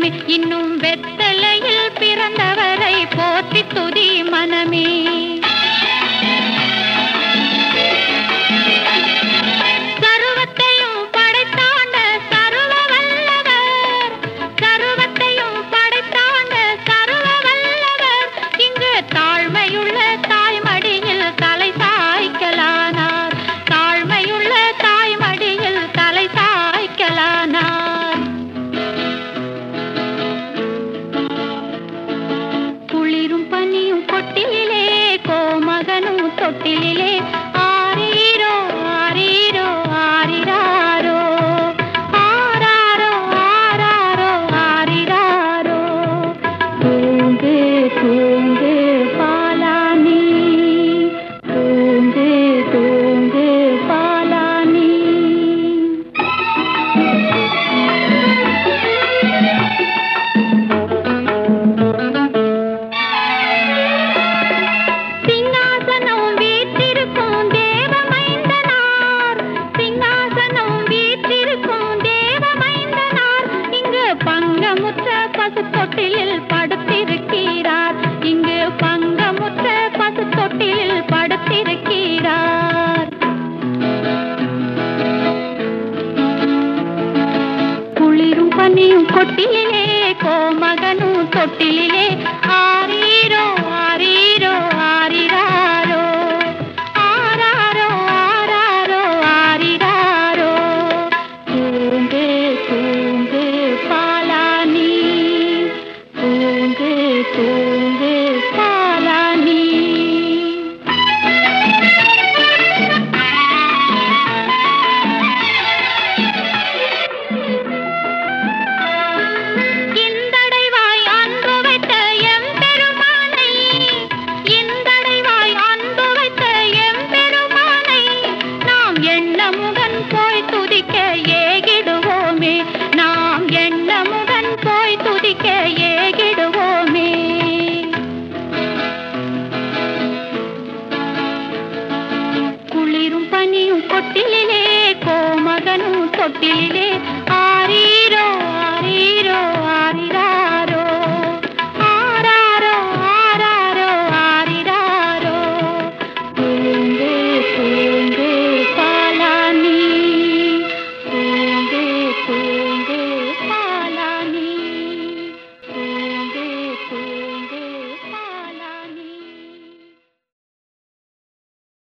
மனமே இன்னும் வெத்தலையில் பிறந்தவரை போற்றி துதி மனமே சர்வத்தையும் படைத்தாண்ட சர்வ வல்லவர் சர்வத்தையும் படைத்தாண்ட சர்வ வல்லவர் இங்கு தாழ்மையுள்ள தாய்மடியில் தலை சாய்க்கலானார் தாழ்மையுள்ள தாய்மடியில் தலை சாய்க்கலானார் குளிரும் பனியும் கொட்டிலே கோமகனும் தொட்டிலே ஆரீரோ ஆரீரோ ஆரிராரோ ஆராரோ ஆராரோ ஆரிராரோ தூங்கு தூங்கு பாலானி தூங்கு தூங்கு பாலானி சிங்காசனம் வீற்றிருக்கும் தேவமைந்தனார் சிங்காசனம் வீற்றிருக்கும் தேவமைந்தனார் இங்கு பங்கமுற்ற பசு தொட்டிலில் படுத்திருக்கிறார் இங்கு பங்கமுற்ற பசு தொட்டிலில் படுத்திருக்கிறார் குளிரும் பனியும் கொட்டிலே கோமகனும் தொட்டிலே ஆரீரோ ஆரீரோ ஆரிராரோ ஆராரோ ஆராரோ ஆரிராரோ தூங்கு தூங்கு பாலானி தூங்கு தூங்கு பாலானி இந்தடைவாய் அன்பு வைத்த எம்பெருமானை இந்தடைவாய் அன்பு வைத்த எம்பெருமானை நாம் எண்ணமுகன் போய் துதிக்க ஏகிடுவோமே நாம் எண்ணமுகன் போய் துதிக்க ஏகிடுவோமே குளிரும் பனியும் கொட்டிலே கோமகனும் தொட்டிலே ஆரீரோ ஆரீரோ ஆரிராரோ ஆராரோ ஆராரோ ஆரிராரோ தூங்கு தூங்கு